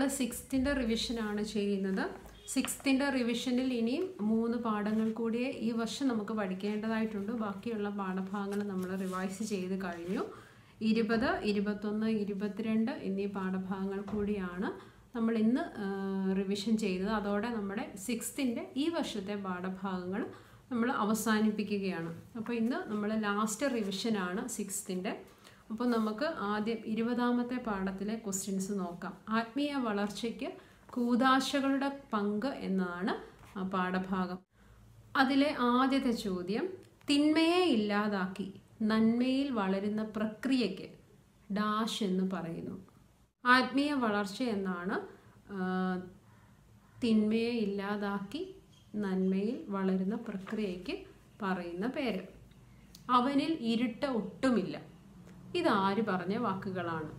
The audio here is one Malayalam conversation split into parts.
സിക്സ്ത്തിൻ്റെ റിവിഷനാണ് ചെയ്യുന്നത് സിക്സ്ത്തിൻ്റെ റിവിഷനിൽ ഇനിയും മൂന്ന് പാഠങ്ങൾ കൂടിയേ ഈ വർഷം നമുക്ക് പഠിക്കേണ്ടതായിട്ടുണ്ട് ബാക്കിയുള്ള പാഠഭാഗങ്ങൾ നമ്മൾ റിവൈസ് ചെയ്ത് കഴിഞ്ഞു ഇരുപത് ഇരുപത്തൊന്ന് ഇരുപത്തിരണ്ട് എന്നീ പാഠഭാഗങ്ങൾ കൂടിയാണ് നമ്മൾ ഇന്ന് റിവിഷൻ ചെയ്തത് അതോടെ നമ്മുടെ സിക്സ്ത്തിൻ്റെ ഈ വർഷത്തെ പാഠഭാഗങ്ങൾ നമ്മൾ അവസാനിപ്പിക്കുകയാണ് അപ്പോൾ ഇന്ന് നമ്മൾ ലാസ്റ്റ് റിവിഷനാണ് സിക്സ്ത്തിൻ്റെ അപ്പോൾ നമുക്ക് ആദ്യം ഇരുപതാമത്തെ പാഠത്തിലെ ക്വസ്റ്റ്യൻസ് നോക്കാം ആത്മീയ വളർച്ചയ്ക്ക് കൂതാശകളുടെ പങ്ക് എന്നതാണ് ആ പാഠഭാഗം അതിലെ ആദ്യത്തെ ചോദ്യം തിന്മയെ ഇല്ലാതാക്കി നന്മയിൽ വളരുന്ന പ്രക്രിയയ്ക്ക് ഡാഷ് എന്ന് പറയുന്നു ആത്മീയ വളർച്ച എന്നാണ് തിന്മയെ ഇല്ലാതാക്കി നന്മയിൽ വളരുന്ന പ്രക്രിയയ്ക്ക് പറയുന്ന പേര് അവനിൽ ഇരുട്ട് ഒട്ടുമില്ല ഇതാര് പറഞ്ഞ വാക്കുകളാണ്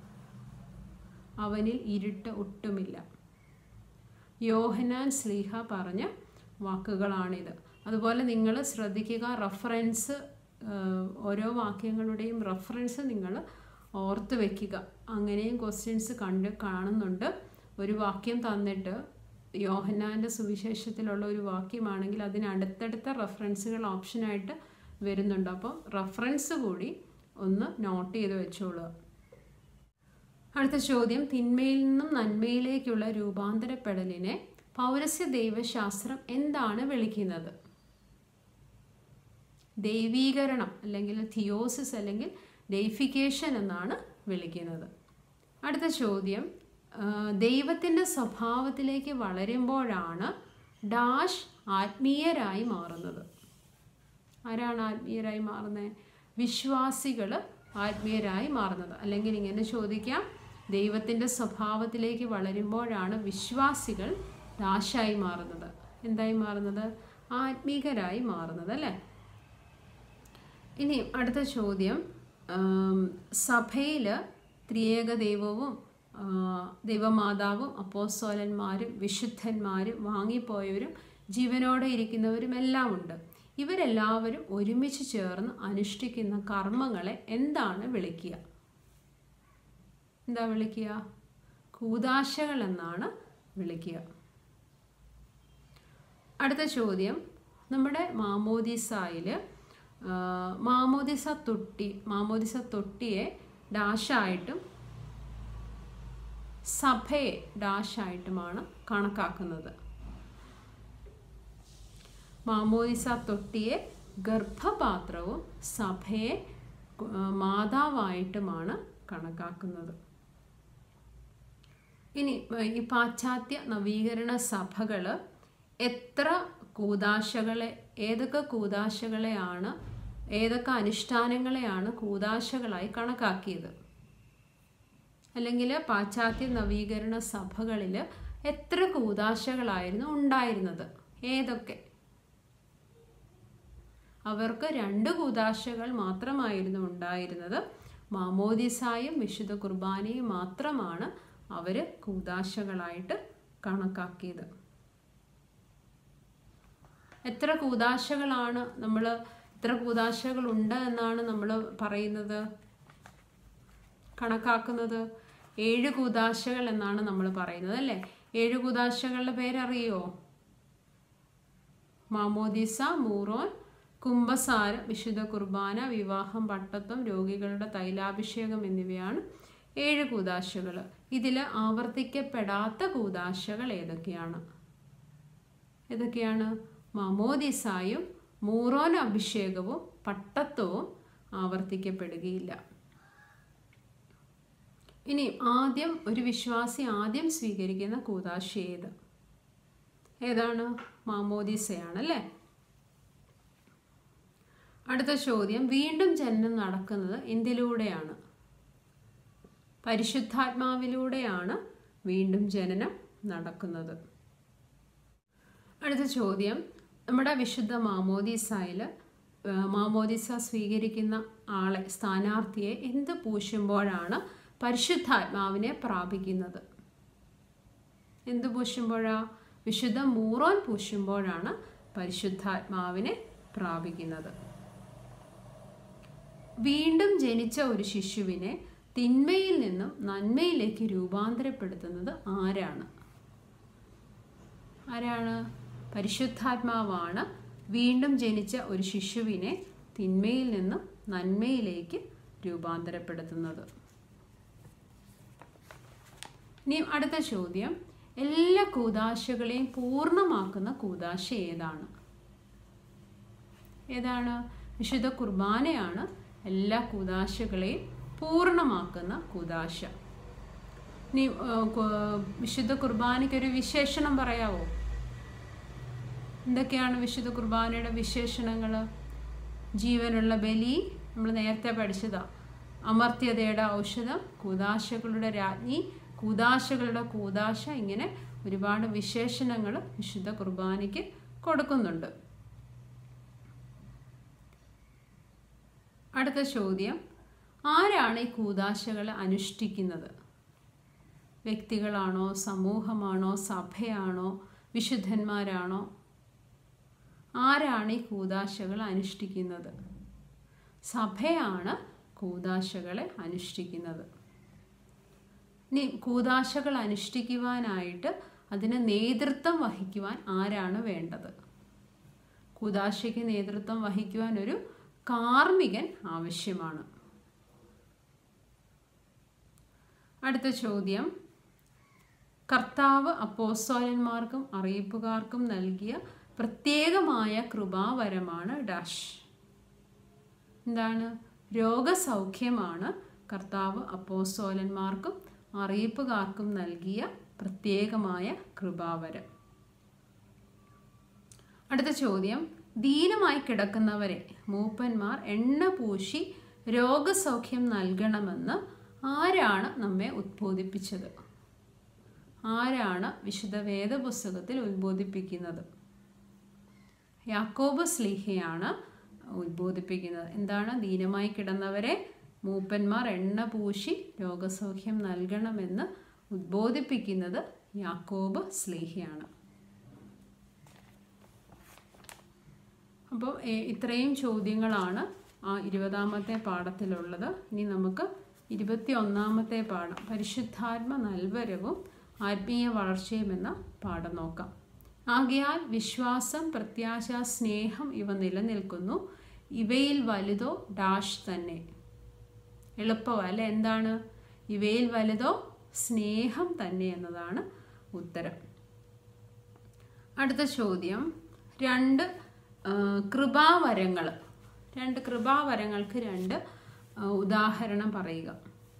അവനിൽ ഇരുട്ട് ഒട്ടുമില്ല യോഹനാൻ സ്ലീഹ പറഞ്ഞ വാക്കുകളാണിത് അതുപോലെ നിങ്ങൾ ശ്രദ്ധിക്കുക റഫറൻസ് ഓരോ വാക്യങ്ങളുടെയും റഫറൻസ് നിങ്ങൾ ഓർത്ത് വെക്കുക അങ്ങനെയും ക്വസ്റ്റ്യൻസ് കണ്ട് കാണുന്നുണ്ട് ഒരു വാക്യം തന്നിട്ട് യോഹന്നാൻ്റെ സുവിശേഷത്തിലുള്ള ഒരു വാക്യമാണെങ്കിൽ അതിന് അടുത്തടുത്ത റഫറൻസുകൾ ഓപ്ഷനായിട്ട് വരുന്നുണ്ട് അപ്പോൾ റഫറൻസ് കൂടി ഒന്ന് നോട്ട് ചെയ്ത് വെച്ചോളുക അടുത്ത ചോദ്യം തിന്മയിൽ നിന്നും നന്മയിലേക്കുള്ള രൂപാന്തരപ്പെടലിനെ പൗരസ്യ ദൈവശാസ്ത്രം എന്താണ് വിളിക്കുന്നത് ദൈവീകരണം അല്ലെങ്കിൽ തിയോസിസ് അല്ലെങ്കിൽ ഡെയ്ഫിക്കേഷൻ എന്നാണ് വിളിക്കുന്നത് അടുത്ത ചോദ്യം ദൈവത്തിൻ്റെ സ്വഭാവത്തിലേക്ക് വളരുമ്പോഴാണ് ഡാഷ് ആത്മീയരായി മാറുന്നത് ആരാണ് ആത്മീയരായി മാറുന്നത് വിശ്വാസികൾ ആത്മീയരായി മാറുന്നത് അല്ലെങ്കിൽ ഇങ്ങനെ ചോദിക്കാം ദൈവത്തിൻ്റെ സ്വഭാവത്തിലേക്ക് വളരുമ്പോഴാണ് വിശ്വാസികൾ ഡാഷായി മാറുന്നത് എന്തായി മാറുന്നത് ആത്മീകരായി മാറുന്നത് അല്ലേ ഇനി അടുത്ത ചോദ്യം സഭയിൽ ത്രിയേക ദൈവവും ദൈവമാതാവും അപ്പോസ്തോലന്മാരും വിശുദ്ധന്മാരും വാങ്ങിപ്പോയവരും ജീവനോടെ ഇരിക്കുന്നവരും എല്ലാം ഉണ്ട് ഇവരെല്ലാവരും ഒരുമിച്ച് ചേർന്ന് അനുഷ്ഠിക്കുന്ന കർമ്മങ്ങളെ എന്താണ് വിളിക്കുക എന്താ വിളിക്കുക കൂതാശകൾ എന്നാണ് വിളിക്കുക അടുത്ത ചോദ്യം നമ്മുടെ മാമോദിസായിൽ മാമോദിസ തൊട്ടി മാമോദിസ തൊട്ടിയെ ഡാഷായിട്ടും സഭയെ ഡാഷായിട്ടുമാണ് കണക്കാക്കുന്നത് മാമോദിസ തൊട്ടിയെ ഗർഭപാത്രവും സഭയെ മാതാവായിട്ടുമാണ് കണക്കാക്കുന്നത് ഇനി ഈ പാശ്ചാത്യ നവീകരണ സഭകൾ എത്ര കൂതാശകളെ ഏതൊക്കെ കൂതാശകളെയാണ് ഏതൊക്കെ അനുഷ്ഠാനങ്ങളെയാണ് കൂതാശകളായി കണക്കാക്കിയത് അല്ലെങ്കിൽ പാശ്ചാത്യ നവീകരണ സഭകളിൽ എത്ര കൂതാശകളായിരുന്നു ഉണ്ടായിരുന്നത് ഏതൊക്കെ അവർക്ക് രണ്ട് കൂതാശകൾ മാത്രമായിരുന്നു ഉണ്ടായിരുന്നത് മാമോദിസായും വിശുദ്ധ കുർബാനയും മാത്രമാണ് അവർ കൂതാശകളായിട്ട് കണക്കാക്കിയത് എത്ര കൂതാശകളാണ് നമ്മൾ എത്ര കൂതാശകൾ ഉണ്ട് എന്നാണ് നമ്മൾ പറയുന്നത് കണക്കാക്കുന്നത് ഏഴ് കൂതാശകൾ എന്നാണ് നമ്മൾ പറയുന്നത് അല്ലേ ഏഴ് കൂതാശകളുടെ പേരറിയോ മാമോദിസ മൂറോൻ കുംഭസാരം വിശുദ്ധ കുർബാന വിവാഹം പട്ടത്വം രോഗികളുടെ തൈലാഭിഷേകം എന്നിവയാണ് ഏഴ് കൂതാശകൾ ഇതിൽ ആവർത്തിക്കപ്പെടാത്ത കൂതാശകൾ ഏതൊക്കെയാണ് ഏതൊക്കെയാണ് മമോദിസായും മൂറോൻ അഭിഷേകവും പട്ടത്വവും ആവർത്തിക്കപ്പെടുകയില്ല ഇനി ആദ്യം ഒരു വിശ്വാസി ആദ്യം സ്വീകരിക്കുന്ന കൂതാശ ഏത് ഏതാണ് മാമോദിസയാണ് അല്ലേ അടുത്ത ചോദ്യം വീണ്ടും ജനനം നടക്കുന്നത് എന്തിലൂടെയാണ് പരിശുദ്ധാത്മാവിലൂടെയാണ് വീണ്ടും ജനനം നടക്കുന്നത് അടുത്ത ചോദ്യം നമ്മുടെ വിശുദ്ധ മാമോദിസായിൽ മാമോദിസ സ്വീകരിക്കുന്ന ആളെ സ്ഥാനാർത്ഥിയെ എന്ത് പൂശുമ്പോഴാണ് പരിശുദ്ധാത്മാവിനെ പ്രാപിക്കുന്നത് എന്ത് പൂശുമ്പോഴാ വിശുദ്ധ മൂറോൻ പൂശുമ്പോഴാണ് പരിശുദ്ധാത്മാവിനെ പ്രാപിക്കുന്നത് വീണ്ടും ജനിച്ച ഒരു ശിശുവിനെ തിന്മയിൽ നിന്നും നന്മയിലേക്ക് രൂപാന്തരപ്പെടുത്തുന്നത് ആരാണ് ആരാണ് പരിശുദ്ധാത്മാവാണ് വീണ്ടും ജനിച്ച ഒരു ശിശുവിനെ തിന്മയിൽ നിന്നും നന്മയിലേക്ക് രൂപാന്തരപ്പെടുത്തുന്നത് ഇനി അടുത്ത ചോദ്യം എല്ലാ കൂതാശകളെയും പൂർണ്ണമാക്കുന്ന കൂതാശ ഏതാണ് ഏതാണ് വിശുദ്ധ കുർബാനയാണ് എല്ലാ കൂതാശകളെയും പൂർണ്ണമാക്കുന്ന കൂതാശ ഇനി വിശുദ്ധ കുർബാനയ്ക്ക് ഒരു വിശേഷണം പറയാവോ എന്തൊക്കെയാണ് വിശുദ്ധ കുർബാനയുടെ വിശേഷണങ്ങൾ ജീവനുള്ള ബലി നമ്മൾ നേരത്തെ പഠിച്ചതാ അമർത്യതയുടെ ഔഷധം കൂതാശകളുടെ രാജ്ഞി കൂതാശകളുടെ കൂതാശ ഇങ്ങനെ ഒരുപാട് വിശേഷണങ്ങൾ വിശുദ്ധ കുർബാനയ്ക്ക് കൊടുക്കുന്നുണ്ട് അടുത്ത ചോദ്യം ആരാണ് ഈ കൂതാശകൾ അനുഷ്ഠിക്കുന്നത് വ്യക്തികളാണോ സമൂഹമാണോ സഭയാണോ വിശുദ്ധന്മാരാണോ ആരാണ് ഈ കൂതാശകൾ അനുഷ്ഠിക്കുന്നത് സഭയാണ് കൂതാശകളെ അനുഷ്ഠിക്കുന്നത് ഇനി കൂതാശകൾ അനുഷ്ഠിക്കുവാനായിട്ട് അതിന് നേതൃത്വം വഹിക്കുവാൻ ആരാണ് വേണ്ടത് കൂതാശയ്ക്ക് നേതൃത്വം വഹിക്കുവാൻ ഒരു കാർമികൻ ആവശ്യമാണ് അടുത്ത ചോദ്യം കർത്താവ് അപ്പോസ്തോലന്മാർക്കും അറിയിപ്പുകാർക്കും നൽകിയ പ്രത്യേകമായ കൃപാവരമാണ് ഡാഷ് എന്താണ് രോഗസൗഖ്യമാണ് കർത്താവ് അപ്പോസ്തോലന്മാർക്കും അറിയിപ്പുകാർക്കും നൽകിയ പ്രത്യേകമായ കൃപാവരം അടുത്ത ചോദ്യം ദീനമായി കിടക്കുന്നവരെ മൂപ്പന്മാർ എണ്ണ പൂശി രോഗസൗഖ്യം നൽകണമെന്ന് ആരാണ് നമ്മെ ഉദ്ബോധിപ്പിച്ചത് ആരാണ് വിശുദ്ധ വേദപുസ്തകത്തിൽ ഉദ്ബോധിപ്പിക്കുന്നത് യാക്കോബ് സ്ലീഹയാണ് ഉദ്ബോധിപ്പിക്കുന്നത് എന്താണ് ദീനമായി കിടന്നവരെ മൂപ്പന്മാർ എണ്ണ പൂശി രോഗസൗഖ്യം നൽകണമെന്ന് ഉദ്ബോധിപ്പിക്കുന്നത് യാക്കോബ് സ്ലീഹയാണ് അപ്പോൾ ഇത്രയും ചോദ്യങ്ങളാണ് ആ ഇരുപതാമത്തെ പാഠത്തിലുള്ളത് ഇനി നമുക്ക് ഇരുപത്തി ഒന്നാമത്തെ പാഠം പരിശുദ്ധാത്മ നൽവരവും ആത്മീയ വളർച്ചയും എന്ന പാഠം നോക്കാം ആകയാൽ വിശ്വാസം പ്രത്യാശ സ്നേഹം ഇവ നിലനിൽക്കുന്നു ഇവയിൽ വലുതോ ഡാഷ് തന്നെ എളുപ്പമോ അല്ലെ എന്താണ് ഇവയിൽ വലുതോ സ്നേഹം തന്നെ എന്നതാണ് ഉത്തരം അടുത്ത ചോദ്യം രണ്ട് കൃപാവരങ്ങൾ രണ്ട് കൃപാവരങ്ങൾക്ക് രണ്ട് ഉദാഹരണം പറയുക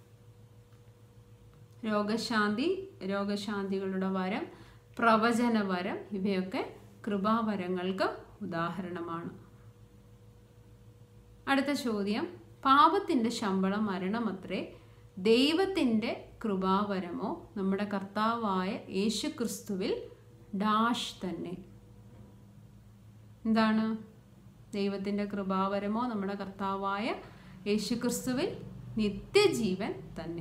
രോഗശാന്തി രോഗശാന്തികളുടെ വരം പ്രവചന വരം ഇവയൊക്കെ കൃപാവരങ്ങൾക്ക് ഉദാഹരണമാണ് അടുത്ത ചോദ്യം പാപത്തിൻ്റെ ശമ്പളം മരണമത്രേ ദൈവത്തിൻ്റെ കൃപാവരമോ നമ്മുടെ കർത്താവായ യേശു ക്രിസ്തുവിൽ ഡാഷ് തന്നെ എന്താണ് ദൈവത്തിൻ്റെ കൃപാവരമോ നമ്മുടെ കർത്താവായ യേശു ക്രിസ്തുവിൽ നിത്യജീവൻ തന്നെ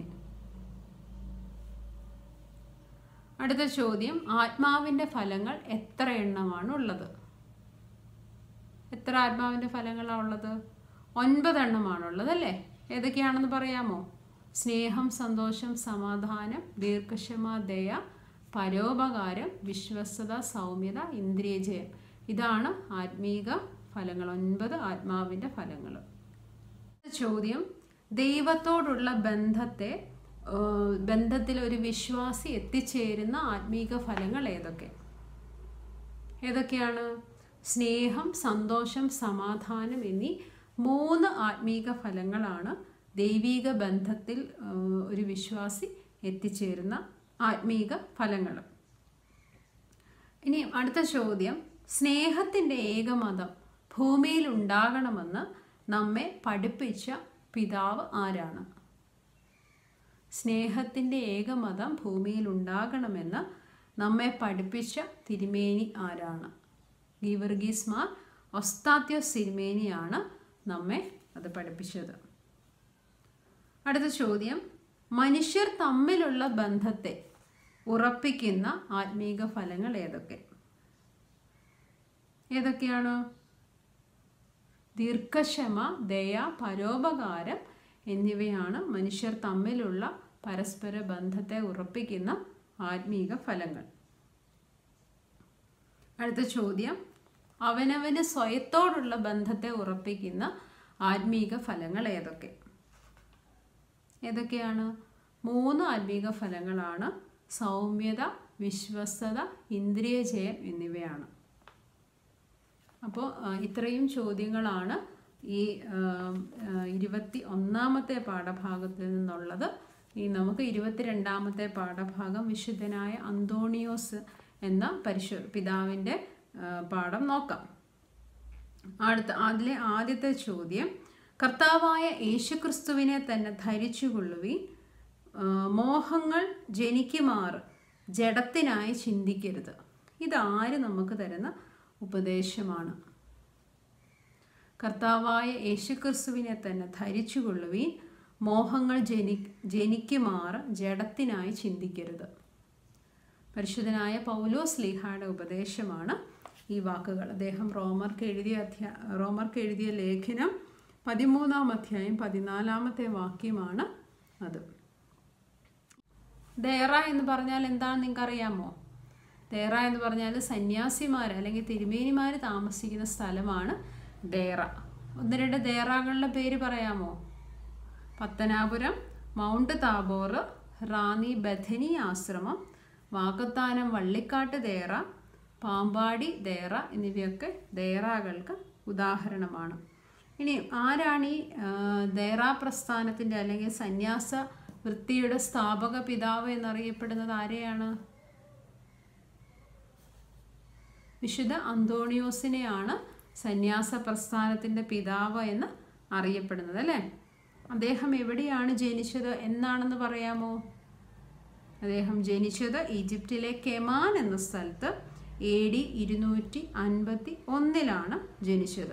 അടുത്ത ചോദ്യം ആത്മാവിൻ്റെ ഫലങ്ങൾ എത്ര എണ്ണമാണ് ഉള്ളത് എത്ര ആത്മാവിൻ്റെ ഫലങ്ങളാണ് ഉള്ളത് ഒൻപതെണ്ണമാണുള്ളത് അല്ലേ ഏതൊക്കെയാണെന്ന് പറയാമോ സ്നേഹം സന്തോഷം സമാധാനം ദീർഘക്ഷമ ദയ പരോപകാരം വിശ്വസ്തത സൗമ്യത ഇന്ദ്രിയജയം ഇതാണ് ആത്മീക ഫലങ്ങൾ ഒൻപത് ആത്മാവിൻ്റെ ഫലങ്ങൾ ചോദ്യം ദൈവത്തോടുള്ള ബന്ധത്തെ ബന്ധത്തിൽ ഒരു വിശ്വാസി എത്തിച്ചേരുന്ന ആത്മീക ഫലങ്ങൾ ഏതൊക്കെ ഏതൊക്കെയാണ് സ്നേഹം സന്തോഷം സമാധാനം എന്നീ മൂന്ന് ആത്മീക ഫലങ്ങളാണ് ദൈവീക ബന്ധത്തിൽ ഒരു വിശ്വാസി എത്തിച്ചേരുന്ന ആത്മീക ഫലങ്ങൾ ഇനി അടുത്ത ചോദ്യം സ്നേഹത്തിൻ്റെ ഏകമതം ഭൂമിയിൽ ഉണ്ടാകണമെന്ന് നമ്മെ പഠിപ്പിച്ച പിതാവ് ആരാണ് സ്നേഹത്തിൻ്റെ ഏകമതം ഭൂമിയിൽ ഉണ്ടാകണമെന്ന് നമ്മെ പഠിപ്പിച്ച തിരുമേനി ആരാണ് ഗീവർഗീസ് മാർ ഒസ്താത്യോസ് തിരുമേനിയാണ് നമ്മെ അത് പഠിപ്പിച്ചത് അടുത്ത ചോദ്യം മനുഷ്യർ തമ്മിലുള്ള ബന്ധത്തെ ഉറപ്പിക്കുന്ന ആത്മീക ഫലങ്ങൾ ഏതൊക്കെ ഏതൊക്കെയാണ് ദീർഘക്ഷമ ദയ പരോപകാരം എന്നിവയാണ് മനുഷ്യർ തമ്മിലുള്ള പരസ്പര ബന്ധത്തെ ഉറപ്പിക്കുന്ന ആത്മീക ഫലങ്ങൾ അടുത്ത ചോദ്യം അവനവന് സ്വയത്തോടുള്ള ബന്ധത്തെ ഉറപ്പിക്കുന്ന ആത്മീക ഫലങ്ങൾ ഏതൊക്കെ ഏതൊക്കെയാണ് മൂന്ന് ആത്മീക ഫലങ്ങളാണ് സൗമ്യത വിശ്വസ്തത ഇന്ദ്രിയജയം എന്നിവയാണ് അപ്പോൾ ഇത്രയും ചോദ്യങ്ങളാണ് ഈ ഇരുപത്തി ഒന്നാമത്തെ പാഠഭാഗത്തിൽ നിന്നുള്ളത് ഈ നമുക്ക് ഇരുപത്തിരണ്ടാമത്തെ പാഠഭാഗം വിശുദ്ധനായ അന്തോണിയോസ് എന്ന പരിശു പിതാവിൻ്റെ പാഠം നോക്കാം അടുത്ത അതിലെ ആദ്യത്തെ ചോദ്യം കർത്താവായ യേശുക്രിസ്തുവിനെ തന്നെ ധരിച്ചുകൊള്ളുവി മോഹങ്ങൾ ജനിക്കുമാറ് ജഡത്തിനായി ചിന്തിക്കരുത് ഇതാര് നമുക്ക് തരുന്ന ഉപദേശമാണ് കർത്താവായ യേശുക്രിസ്തുവിനെ തന്നെ ധരിച്ചുകൊള്ളുവീൻ മോഹങ്ങൾ ജനി ജനിക്കുമാറ് ജഡത്തിനായി ചിന്തിക്കരുത് പരിശുദ്ധനായ പൗലോസ് ലീഹായുടെ ഉപദേശമാണ് ഈ വാക്കുകൾ അദ്ദേഹം റോമർക്ക് എഴുതിയ അധ്യാ റോമർക്ക് എഴുതിയ ലേഖനം പതിമൂന്നാം അധ്യായം പതിനാലാമത്തെ വാക്യമാണ് അത് ദേറ എന്ന് പറഞ്ഞാൽ എന്താണെന്ന് നിങ്ങൾക്ക് അറിയാമോ ദേറ എന്ന് പറഞ്ഞാൽ സന്യാസിമാർ അല്ലെങ്കിൽ തിരുമേനിമാർ താമസിക്കുന്ന സ്ഥലമാണ് ദേറ ഒന്ന് രണ്ട് ദേറാകളുടെ പേര് പറയാമോ Pathanapuram Mount Tabor Ranni Bethany Ashram Vakathanam Vallikkattu ദേറ പാമ്പാടി ദേറ എന്നിവയൊക്കെ ദേറാകൾക്ക് ഉദാഹരണമാണ് ഇനി ആരാണ് ഈ ദേറ പ്രസ്ഥാനത്തിൻ്റെ അല്ലെങ്കിൽ സന്യാസ വൃത്തിയുടെ സ്ഥാപക പിതാവ് എന്നറിയപ്പെടുന്നത് ആരെയാണ് വിശുദ്ധ അന്തോണിയോസിനെയാണ് സന്യാസ പ്രസ്ഥാനത്തിൻ്റെ പിതാവ് എന്ന് അറിയപ്പെടുന്നത് അല്ലേ അദ്ദേഹം എവിടെയാണ് ജനിച്ചത് എന്നാണെന്ന് പറയാമോ അദ്ദേഹം ജനിച്ചത് ഈജിപ്തിലെ കെമാൻ എന്ന സ്ഥലത്ത് എ ഡി ഇരുന്നൂറ്റി അൻപത്തി ഒന്നിലാണ് ജനിച്ചത്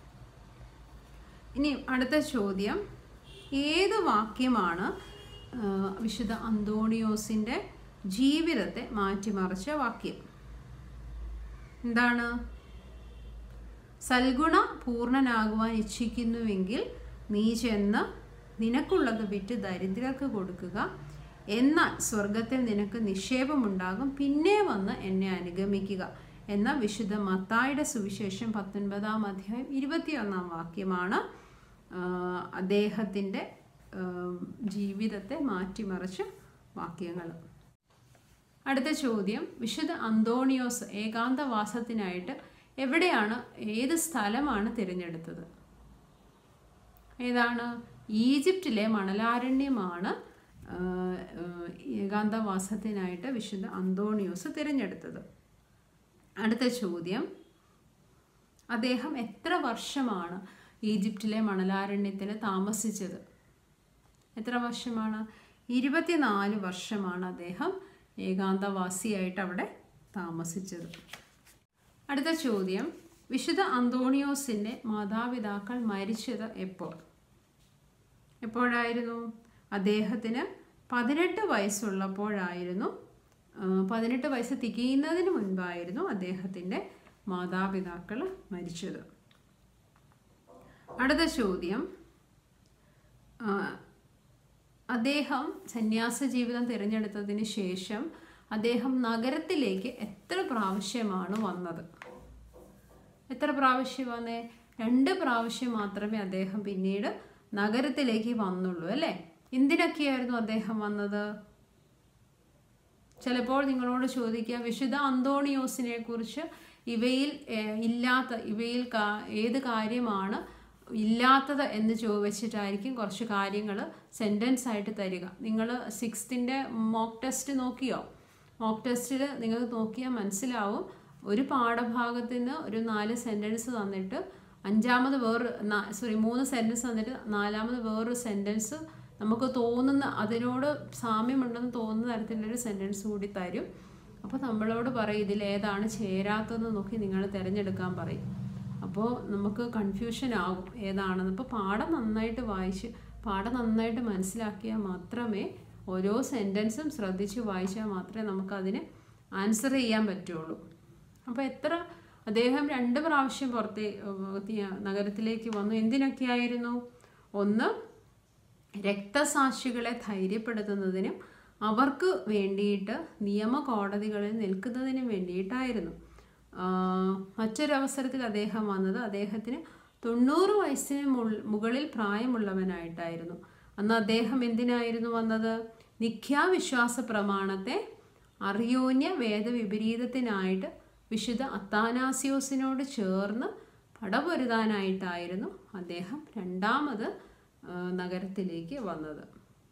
ഇനി അടുത്ത ചോദ്യം ഏത് വാക്യമാണ് വിശുദ്ധ അന്തോണിയോസിൻ്റെ ജീവിതത്തെ മാറ്റിമറിച്ച വാക്യം എന്താണ് സൽഗുണ പൂർണ്ണനാകുവാൻ ഇച്ഛിക്കുന്നുവെങ്കിൽ നീ ചെന്ന് നിനക്കുള്ളത് വിറ്റ് ദരിദ്രർക്ക് കൊടുക്കുക എന്നാൽ സ്വർഗത്തിൽ നിനക്ക് നിക്ഷേപമുണ്ടാകും പിന്നെ വന്ന് എന്നെ അനുഗമിക്കുക എന്ന വിശുദ്ധ മത്തായുടെ സുവിശേഷം പത്തൊൻപതാം അധ്യായം ഇരുപത്തിയൊന്നാം വാക്യമാണ് അദ്ദേഹത്തിൻ്റെ ജീവിതത്തെ മാറ്റിമറിച്ച വാക്യങ്ങൾ അടുത്ത ചോദ്യം വിശുദ്ധ അന്തോണിയോസ് ഏകാന്തവാസത്തിനായിട്ട് എവിടെയാണ് ഏത് സ്ഥലമാണ് തിരഞ്ഞെടുത്തത് ഏതാണ് ഈജിപ്തിലെ മണലാരണ്യമാണ് ഏകാന്തവാസത്തിനായിട്ട് വിശുദ്ധ അന്തോണിയോസ് തിരഞ്ഞെടുത്തത് അടുത്ത ചോദ്യം അദ്ദേഹം എത്ര വർഷമാണ് ഈജിപ്തിലെ മണലാരണ്യത്തിൽ താമസിച്ചത് എത്ര വർഷമാണ് ഇരുപത്തിനാല് വർഷമാണ് അദ്ദേഹം ഏകാന്തവാസിയായിട്ട് അവിടെ താമസിച്ചത് അടുത്ത ചോദ്യം വിശുദ്ധ അന്തോണിയോസിൻ്റെ മാതാപിതാക്കൾ മരിച്ചത് എപ്പോൾ എപ്പോഴായിരുന്നു അദ്ദേഹത്തിന് പതിനെട്ട് വയസ്സുള്ളപ്പോഴായിരുന്നു പതിനെട്ട് വയസ്സ് തികയുന്നതിന് മുൻപായിരുന്നു അദ്ദേഹത്തിൻ്റെ മാതാപിതാക്കൾ മരിച്ചത് അടുത്ത ചോദ്യം അദ്ദേഹം സന്യാസ ജീവിതം തിരഞ്ഞെടുത്തതിന് ശേഷം അദ്ദേഹം നഗരത്തിലേക്ക് എത്ര പ്രാവശ്യമാണ് വന്നത് എത്ര പ്രാവശ്യം വന്നേ രണ്ട് പ്രാവശ്യം മാത്രമേ അദ്ദേഹം പിന്നീട് നഗരത്തിലേക്ക് വന്നുള്ളൂ അല്ലേ എന്തിനൊക്കെയായിരുന്നു അദ്ദേഹം വന്നത് ചിലപ്പോൾ നിങ്ങളോട് ചോദിക്കുക വിശുദ്ധ അന്തോണിയോസിനെ കുറിച്ച് ഇവയിൽ ഇല്ലാത്ത ഇവയിൽ ഏത് കാര്യമാണ് ഇല്ലാത്തത് എന്ന് ചോദിച്ചിട്ടായിരിക്കും കുറച്ച് കാര്യങ്ങൾ സെൻറ്റൻസ് ആയിട്ട് തരിക നിങ്ങൾ സിക്സ്ത്തിൻ്റെ മോക്ക് ടെസ്റ്റ് നോക്കിയോ മോക്ക് ടെസ്റ്റിൽ നിങ്ങൾക്ക് നോക്കിയാൽ മനസ്സിലാവും ഒരു പാഠഭാഗത്തിന് ഒരു നാല് സെൻറ്റൻസ് തന്നിട്ട് അഞ്ചാമത് വേറൊരു സോറി മൂന്ന് സെൻറ്റൻസ് തന്നിട്ട് നാലാമത് വേറൊരു സെൻറ്റൻസ് നമുക്ക് തോന്നുന്ന അതിനോട് സാമ്യമുണ്ടെന്ന് തോന്നുന്ന തരത്തിലൊരു സെൻറ്റൻസ് കൂടി തരും അപ്പോൾ നമ്മളോട് പറയും ഇതിൽ ഏതാണ് ചേരാത്തതെന്ന് നോക്കി നിങ്ങൾ തിരഞ്ഞെടുക്കാൻ പറയും അപ്പോൾ നമുക്ക് കൺഫ്യൂഷൻ ആകും ഏതാണെന്ന് അപ്പോൾ പാഠം നന്നായിട്ട് വായിച്ച് പാഠം നന്നായിട്ട് മനസ്സിലാക്കിയാൽ മാത്രമേ ഓരോ സെൻറ്റൻസും ശ്രദ്ധിച്ച് വായിച്ചാൽ മാത്രമേ നമുക്കതിന് ആൻസർ ചെയ്യാൻ പറ്റുള്ളൂ അപ്പോൾ എത്ര അദ്ദേഹം രണ്ട് പ്രാവശ്യം പുറത്തേ നഗരത്തിലേക്ക് വന്നു എന്തിനൊക്കെയായിരുന്നു ഒന്ന് രക്തസാക്ഷികളെ ധൈര്യപ്പെടുത്തുന്നതിനും അവർക്ക് വേണ്ടിയിട്ട് നിയമ കോടതികളിൽ നിൽക്കുന്നതിനും വേണ്ടിയിട്ടായിരുന്നു ആഹ് മറ്റൊരവസരത്തിൽ അദ്ദേഹം വന്നത് അദ്ദേഹത്തിന് തൊണ്ണൂറ് വയസ്സിന് മുൾ- മുകളിൽ പ്രായമുള്ളവനായിട്ടായിരുന്നു അന്ന് അദ്ദേഹം എന്തിനായിരുന്നു വന്നത് നിഖ്യാവിശ്വാസ പ്രമാണത്തെ അറിയോന്യ വേദവിപരീതത്തിനായിട്ട് വിശുദ്ധ അത്താനാസിയോസിനോട് ചേർന്ന് പടപൊരുതാനായിട്ടായിരുന്നു അദ്ദേഹം രണ്ടാമത് ആ, നഗരത്തിലേക്ക് വന്നത്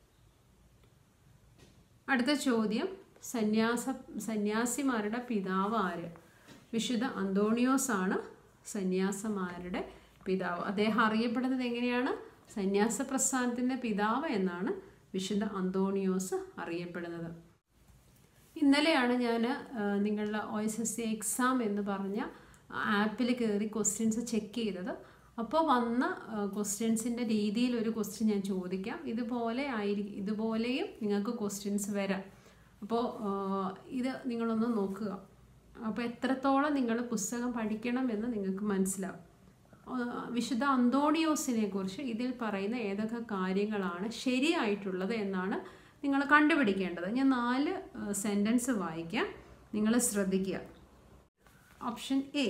അടുത്ത ചോദ്യം സന്യാസ സന്യാസിമാരുടെ പിതാവ് ആര് വിശുദ്ധ അന്തോണിയോസ് ആണ് സന്യാസമാരുടെ പിതാവ് അദ്ദേഹം അറിയപ്പെടുന്നത് എങ്ങനെയാണ് സന്യാസ പ്രസ്ഥാനത്തിൻ്റെ പിതാവ് എന്നാണ് വിശുദ്ധ അന്തോണിയോസ് അറിയപ്പെടുന്നത് ഇന്നലെയാണ് ഞാൻ നിങ്ങളുടെ O S S C exam എന്ന് പറഞ്ഞ ആപ്പിൽ കയറി ക്വസ്റ്റ്യൻസ് ചെക്ക് ചെയ്തത് അപ്പോൾ വന്ന ക്വസ്റ്റ്യൻസിൻ്റെ രീതിയിൽ ഒരു ക്വസ്റ്റ്യൻ ഞാൻ ചോദിക്കാം ഇതുപോലെ ആയിരിക്കും ഇതുപോലെയും നിങ്ങൾക്ക് ക്വസ്റ്റ്യൻസ് വരാം അപ്പോൾ ഇത് നിങ്ങളൊന്ന് നോക്കുക അപ്പോൾ എത്രത്തോളം നിങ്ങൾ പുസ്തകം പഠിക്കണം എന്ന് നിങ്ങൾക്ക് മനസ്സിലാവും ആ, വിശുദ്ധ അന്തോണിയോസിനെ കുറിച്ച് ഇതിൽ പറയുന്ന ഏതൊക്കെ കാര്യങ്ങളാണ് ശരിയായിട്ടുള്ളത് എന്നാണ് നിങ്ങൾ കണ്ടുപിടിക്കേണ്ടത് ഞാൻ നാല് സെൻറ്റൻസ് വായിക്കാം നിങ്ങൾ ശ്രദ്ധിക്കുക ഓപ്ഷൻ എ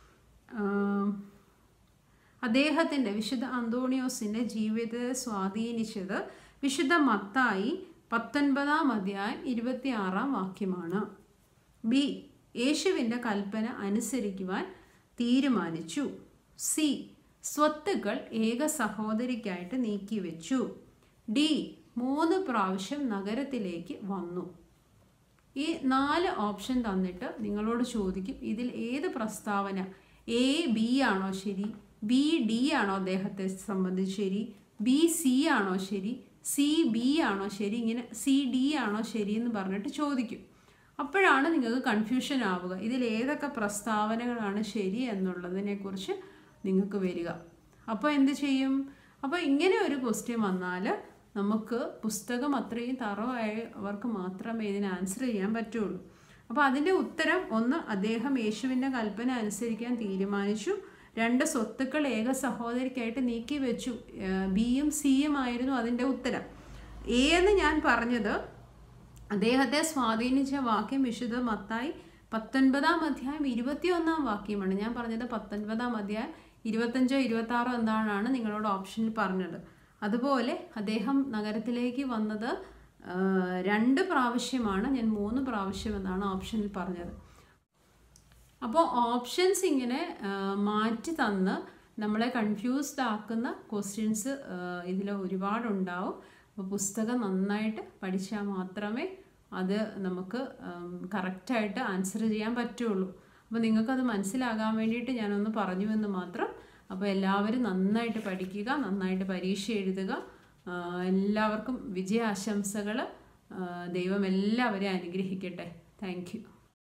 അദ്ദേഹത്തിൻ്റെ വിശുദ്ധ അന്തോണിയോസിൻ്റെ ജീവിതത്തെ സ്വാധീനിച്ചത് വിശുദ്ധ മത്തായി പത്തൊൻപതാം അധ്യായം ഇരുപത്തിയാറാം വാക്യമാണ് ബി യേശുവിൻ്റെ കൽപ്പന അനുസരിക്കുവാൻ തീരുമാനിച്ചു സി സ്വത്തുക്കൾ ഏക സഹോദരിക്കായിട്ട് നീക്കിവെച്ചു ഡി മൂന്ന് പ്രാവശ്യം നഗരത്തിലേക്ക് വന്നു ഈ നാല് ഓപ്ഷൻ തന്നിട്ട് നിങ്ങളോട് ചോദിക്കും ഇതിൽ ഏത് പ്രസ്താവന എ ബി ആണോ ശരി ബി ഡി ആണോ അദ്ദേഹത്തെ സംബന്ധിച്ച് ശരി ബി സി ആണോ ശരി സി ബി ആണോ ശരി ഇങ്ങനെ സി ഡി ആണോ ശരി എന്ന് പറഞ്ഞിട്ട് ചോദിക്കും അപ്പോഴാണ് നിങ്ങൾക്ക് കൺഫ്യൂഷൻ ആവുക ഇതിൽ ഏതൊക്കെ പ്രസ്താവനകളാണ് ശരി എന്നുള്ളതിനെക്കുറിച്ച് നിങ്ങൾക്ക് വരിക അപ്പോൾ എന്ത് ചെയ്യും അപ്പോൾ ഇങ്ങനെ ഒരു ക്വസ്റ്റ്യൻ വന്നാൽ നമുക്ക് പുസ്തകം അത്രയും തറവായവർക്ക് മാത്രമേ ഇതിന് ആൻസർ ചെയ്യാൻ പറ്റുള്ളൂ അപ്പോൾ അതിൻ്റെ ഉത്തരം ഒന്ന് അദ്ദേഹം യേശുവിൻ്റെ കൽപ്പന അനുസരിക്കാൻ തീരുമാനിച്ചു രണ്ട് സ്വത്തുക്കൾ ഏക സഹോദരിക്കായിട്ട് നീക്കി വെച്ചു ബിയും സിയും ആയിരുന്നു അതിൻ്റെ ഉത്തരം എ എന്ന് ഞാൻ പറഞ്ഞത് അദ്ദേഹത്തെ സ്വാധീനിച്ച വാക്യം വിശുദ്ധ മത്തായി പത്തൊൻപതാം അധ്യായം ഇരുപത്തിയൊന്നാം വാക്യമാണ് ഞാൻ പറഞ്ഞത് പത്തൊൻപതാം അധ്യായം ഇരുപത്തഞ്ചോ ഇരുപത്താറോ എന്താണാണ് നിങ്ങളോട് ഓപ്ഷനിൽ പറഞ്ഞത് അതുപോലെ അദ്ദേഹം നഗരത്തിലേക്ക് വന്നത് ആ, രണ്ട് പ്രാവശ്യമാണ് ഞാൻ മൂന്ന് പ്രാവശ്യം എന്നാണ് ഓപ്ഷനിൽ പറഞ്ഞത് അപ്പോൾ ഓപ്ഷൻസ് ഇങ്ങനെ ആ, മാറ്റി തന്ന് നമ്മളെ കൺഫ്യൂസ്ഡ് ആക്കുന്ന ക്വസ്റ്റ്യൻസ് ഇതിൽ ഒരുപാടുണ്ടാവും അപ്പോൾ പുസ്തകം നന്നായിട്ട് പഠിച്ചാൽ മാത്രമേ അത് നമുക്ക് കറക്റ്റായിട്ട് ആൻസർ ചെയ്യാൻ പറ്റുള്ളൂ അപ്പോൾ നിങ്ങൾക്കത് മനസ്സിലാകാൻ വേണ്ടിയിട്ട് ഞാനൊന്ന് പറഞ്ഞു എന്ന് മാത്രം അപ്പോൾ എല്ലാവരും നന്നായിട്ട് പഠിക്കുക നന്നായിട്ട് പരീക്ഷ എഴുതുക ആ, എല്ലാവർക്കും വിജയാശംസകൾ ദൈവം എല്ലാവരെയും അനുഗ്രഹിക്കട്ടെ താങ്ക് യു